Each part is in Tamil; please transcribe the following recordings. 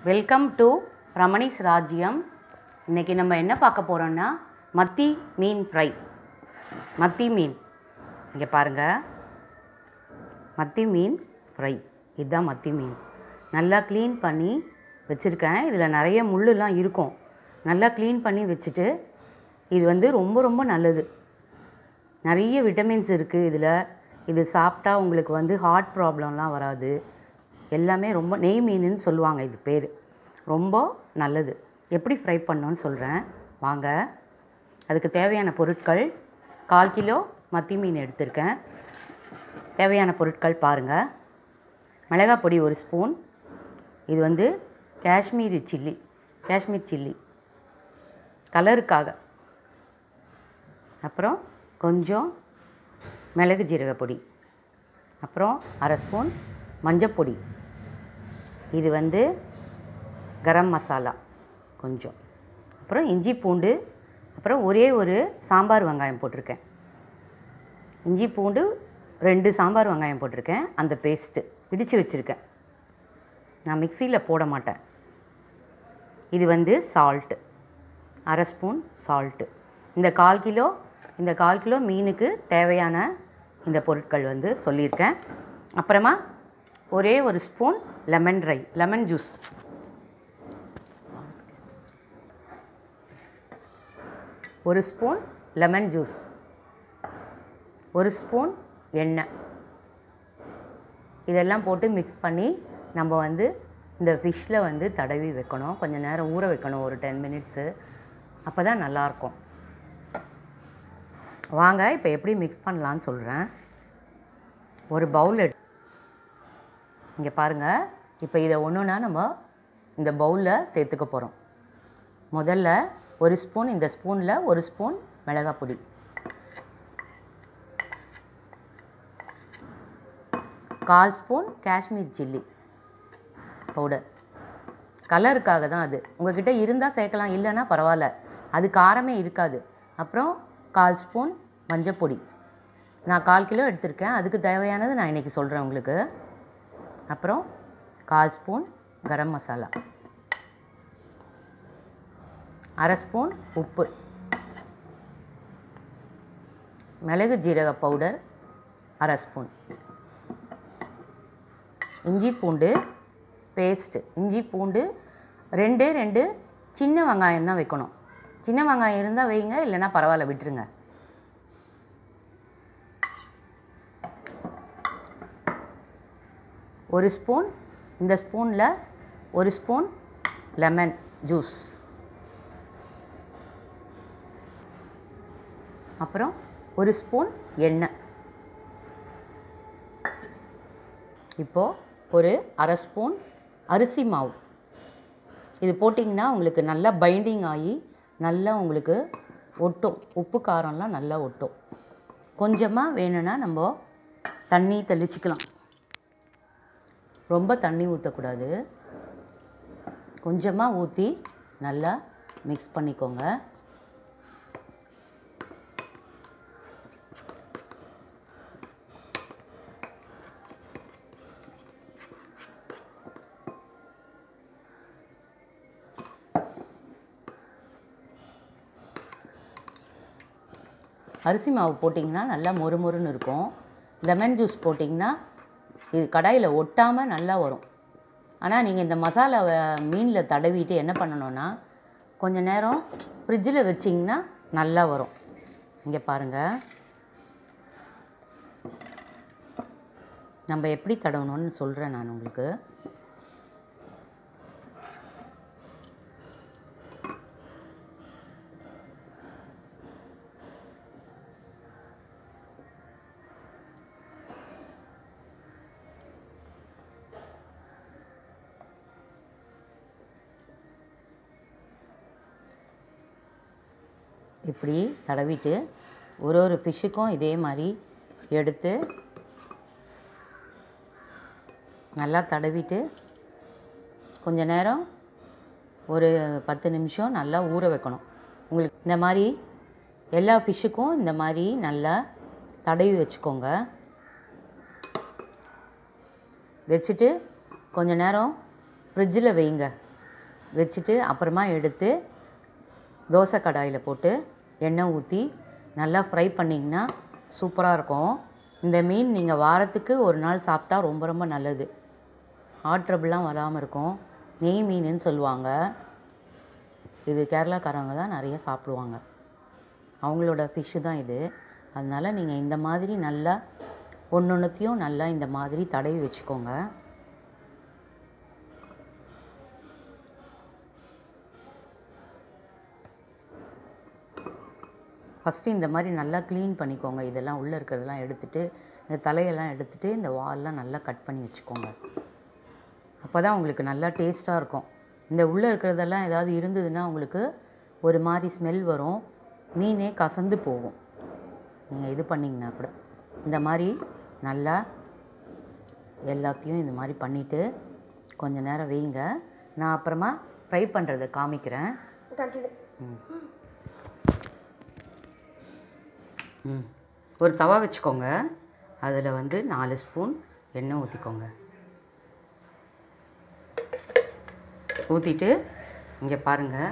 வெல்கம் டு ரமணிஸ் ராஜ்யம் இன்றைக்கி நம்ம என்ன பார்க்க போகிறோம்னா மத்தி மீன் ஃப்ரை மத்தி மீன் இங்கே பாருங்கள் மத்தி மீன் ஃப்ரை இதுதான் மத்தி மீன் நல்லா க்ளீன் பண்ணி வச்சுருக்கேன் இதில் நிறைய முள்ளுலாம் இருக்கும் நல்லா க்ளீன் பண்ணி வச்சுட்டு இது வந்து ரொம்ப ரொம்ப நல்லது நிறைய விட்டமின்ஸ் இருக்குது இதில் இது சாப்பிட்டா உங்களுக்கு வந்து ஹார்ட் ப்ராப்ளம்லாம் வராது எல்லாமே ரொம்ப நெய் மீனுன்னு சொல்லுவாங்க இது பேர் ரொம்ப நல்லது எப்படி ஃப்ரை பண்ணோன்னு சொல்கிறேன் வாங்க அதுக்கு தேவையான பொருட்கள் கால் கிலோ மத்தி மீன் எடுத்திருக்கேன் தேவையான பொருட்கள் பாருங்கள் மிளகாய் பொடி ஒரு ஸ்பூன் இது வந்து காஷ்மீரி சில்லி காஷ்மீர் சில்லி கலருக்காக அப்புறம் கொஞ்சம் மிளகு ஜீரக பொடி அப்புறம் அரை ஸ்பூன் மஞ்சப்பொடி இது வந்து கரம் மசாலா கொஞ்சம் அப்புறம் இஞ்சி பூண்டு அப்புறம் ஒரே ஒரு சாம்பார் வெங்காயம் போட்டிருக்கேன் இஞ்சி பூண்டு ரெண்டு சாம்பார் வெங்காயம் போட்டிருக்கேன் அந்த பேஸ்ட்டு இடித்து வச்சுருக்கேன் நான் மிக்சியில் போட மாட்டேன் இது வந்து சால்ட்டு அரை ஸ்பூன் சால்ட்டு இந்த கால் கிலோ இந்த கால் கிலோ மீனுக்கு தேவையான இந்த பொருட்கள் வந்து சொல்லியிருக்கேன் அப்புறமா ஒரே ஒரு ஸ்பூன் லெமன் ரை லெமன் ஜூஸ் ஒரு ஸ்பூன் லெமன் ஜூஸ் ஒரு ஸ்பூன் எண்ணெய் இதெல்லாம் போட்டு மிக்ஸ் பண்ணி நம்ம வந்து இந்த ஃபிஷ்ஷில் வந்து தடவி வைக்கணும் கொஞ்சம் நேரம் ஊற வைக்கணும் ஒரு டென் மினிட்ஸு அப்போ தான் நல்லாயிருக்கும் வாங்க இப்போ எப்படி மிக்ஸ் பண்ணலான்னு சொல்கிறேன் ஒரு பவுல் எடு இங்கே பாருங்கள் இப்போ இதை ஒன்றுனா நம்ம இந்த பவுலில் சேர்த்துக்க போகிறோம் முதல்ல ஒரு ஸ்பூன் இந்த ஸ்பூனில் ஒரு ஸ்பூன் மிளகாய் பொடி கால் ஸ்பூன் காஷ்மீர் சில்லி பவுடர் கலருக்காக தான் அது உங்ககிட்ட இருந்தால் சேர்க்கலாம் இல்லைன்னா பரவாயில்ல அது காரமே இருக்காது அப்புறம் கால் ஸ்பூன் மஞ்சப்பொடி நான் கால் கிலோ எடுத்திருக்கேன் அதுக்கு தேவையானது நான் இன்றைக்கி சொல்கிறேன் உங்களுக்கு அப்புறம் கால் ஸ்பூன் கரம் மசாலா அரை ஸ்பூன் உப்பு மிளகு ஜீரக பவுடர் அரை ஸ்பூன் இஞ்சி பூண்டு பேஸ்ட்டு இஞ்சி பூண்டு ரெண்டே ரெண்டு சின்ன வெங்காயம் தான் வைக்கணும் சின்ன வெங்காயம் இருந்தால் வைங்க இல்லைன்னா பரவாயில்ல விட்டுருங்க ஒரு ஸ்பூன் இந்த ஸ்பூனில் ஒரு ஸ்பூன் லெமன் ஜூஸ் அப்புறம் ஒரு ஸ்பூன் எண்ணெய் இப்போது ஒரு அரை ஸ்பூன் அரிசி மாவு இது போட்டிங்கன்னா உங்களுக்கு நல்லா பைண்டிங் ஆகி நல்லா உங்களுக்கு ஒட்டும் உப்பு காரம்லாம் நல்லா ஒட்டும் கொஞ்சமாக வேணும்னா நம்ம தண்ணி தெளிச்சிக்கலாம் ரொம்ப தண்ணி ஊற்றக்கூடாது கொஞ்சமாக ஊற்றி நல்லா மிக்ஸ் பண்ணிக்கோங்க அரிசி மாவு போட்டிங்கன்னா நல்லா மொறு மொறுன்னு இருக்கும் லெமன் ஜூஸ் போட்டிங்கன்னா இது கடாயில் ஒட்டாமல் நல்லா வரும் ஆனால் நீங்கள் இந்த மசாலாவை மீனில் தடவிட்டு என்ன பண்ணணுன்னா கொஞ்சம் நேரம் ஃப்ரிட்ஜில் வச்சிங்கன்னா நல்லா வரும் இங்கே பாருங்கள் நம்ம எப்படி தடவணும்னு சொல்கிறேன் நான் உங்களுக்கு இப்படி தடவிட்டு ஒரு ஒரு ஃபிஷ்ஷுக்கும் இதே மாதிரி எடுத்து நல்லா தடவிட்டு கொஞ்ச நேரம் ஒரு பத்து நிமிஷம் நல்லா ஊற வைக்கணும் உங்களுக்கு இந்த மாதிரி எல்லா ஃபிஷ்ஷுக்கும் இந்த மாதிரி நல்லா தடவி வச்சுக்கோங்க வச்சுட்டு கொஞ்ச நேரம் ஃப்ரிட்ஜில் வைங்க வச்சுட்டு அப்புறமா எடுத்து தோசை கடாயில் போட்டு எண்ணெய் ஊற்றி நல்லா ஃப்ரை பண்ணிங்கன்னா சூப்பராக இருக்கும் இந்த மீன் நீங்கள் வாரத்துக்கு ஒரு நாள் சாப்பிட்டா ரொம்ப ரொம்ப நல்லது ஹார்ட் ட்ரபிள்லாம் வராமல் இருக்கும் நெய் மீனுன்னு சொல்லுவாங்க இது கேரளாக்காரங்க தான் நிறைய சாப்பிடுவாங்க அவங்களோட ஃபிஷ்ஷு தான் இது அதனால் நீங்கள் இந்த மாதிரி நல்லா ஒன்று ஒன்றுத்தையும் நல்லா இந்த மாதிரி தடவி வச்சுக்கோங்க ஃபஸ்ட்டு இந்த மாதிரி நல்லா க்ளீன் பண்ணிக்கோங்க இதெல்லாம் உள்ளே இருக்கிறதெல்லாம் எடுத்துட்டு இந்த தலையெல்லாம் எடுத்துட்டு இந்த வால்லாம் நல்லா கட் பண்ணி வச்சுக்கோங்க அப்போ தான் உங்களுக்கு நல்லா டேஸ்ட்டாக இருக்கும் இந்த உள்ளே இருக்கிறதெல்லாம் ஏதாவது இருந்ததுன்னா உங்களுக்கு ஒரு மாதிரி ஸ்மெல் வரும் மீனே கசந்து போகும் நீங்கள் இது பண்ணிங்கன்னா கூட இந்த மாதிரி நல்லா எல்லாத்தையும் இந்த மாதிரி பண்ணிவிட்டு கொஞ்ச நேரம் வைங்க நான் அப்புறமா ஃப்ரை பண்ணுறதை காமிக்கிறேன் ம் ம் ஒரு தவா வச்சுக்கோங்க அதில் வந்து நாலு ஸ்பூன் எண்ணெய் ஊற்றிக்கோங்க ஊற்றிட்டு இங்கே பாருங்கள்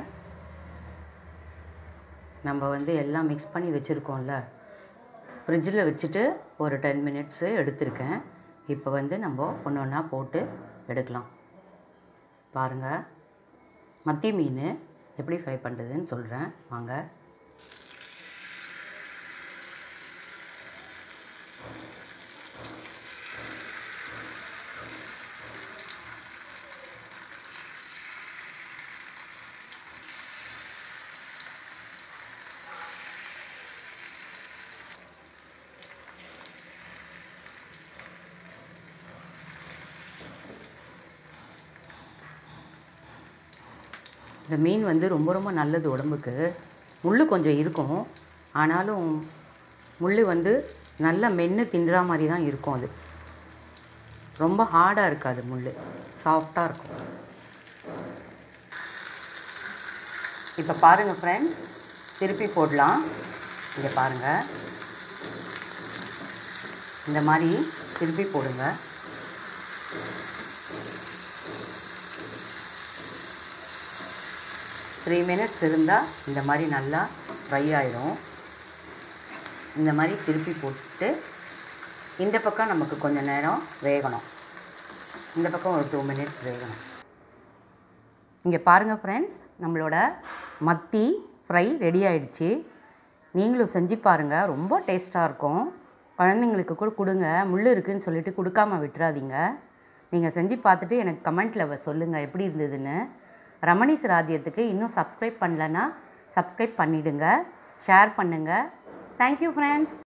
நம்ம வந்து எல்லாம் மிக்ஸ் பண்ணி வச்சுருக்கோம்ல ஃப்ரிட்ஜில் வச்சுட்டு ஒரு டென் மினிட்ஸு எடுத்திருக்கேன் இப்போ வந்து நம்ம ஒன்று ஒன்றா போட்டு எடுக்கலாம் பாருங்கள் மத்தி மீன் எப்படி ஃப்ரை பண்ணுறதுன்னு சொல்கிறேன் வாங்க இந்த மீன் வந்து ரொம்ப ரொம்ப நல்லது உடம்புக்கு முள் கொஞ்சம் இருக்கும் ஆனாலும் முள் வந்து நல்லா மென்று தின்றா மாதிரி தான் இருக்கும் அது ரொம்ப ஹார்டாக இருக்காது முள் சாஃப்டாக இருக்கும் இப்போ பாருங்கள் ஃப்ரெண்ட்ஸ் திருப்பி போடலாம் இங்கே பாருங்கள் இந்த மாதிரி திருப்பி போடுங்க த்ரீ மினிட்ஸ் இருந்தால் இந்த மாதிரி நல்லா ஃப்ரை ஆயிடும் இந்த மாதிரி திருப்பி போட்டு இந்த பக்கம் நமக்கு கொஞ்சம் நேரம் வேகணும் இந்த பக்கம் ஒரு டூ மினிட்ஸ் வேகணும் இங்கே பாருங்கள் ஃப்ரெண்ட்ஸ் நம்மளோட மத்தி ஃப்ரை ரெடி ஆயிடுச்சு நீங்களும் செஞ்சு பாருங்கள் ரொம்ப டேஸ்ட்டாக இருக்கும் குழந்தைங்களுக்கு கூட கொடுங்க முள் இருக்குன்னு சொல்லிட்டு கொடுக்காம விட்டுறாதீங்க நீங்கள் செஞ்சு பார்த்துட்டு எனக்கு கமெண்ட்டில் சொல்லுங்கள் எப்படி இருந்ததுன்னு ரமணிஸ் ராஜ்யத்துக்கு இன்னும் சப்ஸ்கிரைப் பண்ணலன்னா சப்ஸ்கிரைப் பண்ணிவிடுங்க ஷேர் பண்ணுங்கள் தேங்க்யூ ஃப்ரெண்ட்ஸ்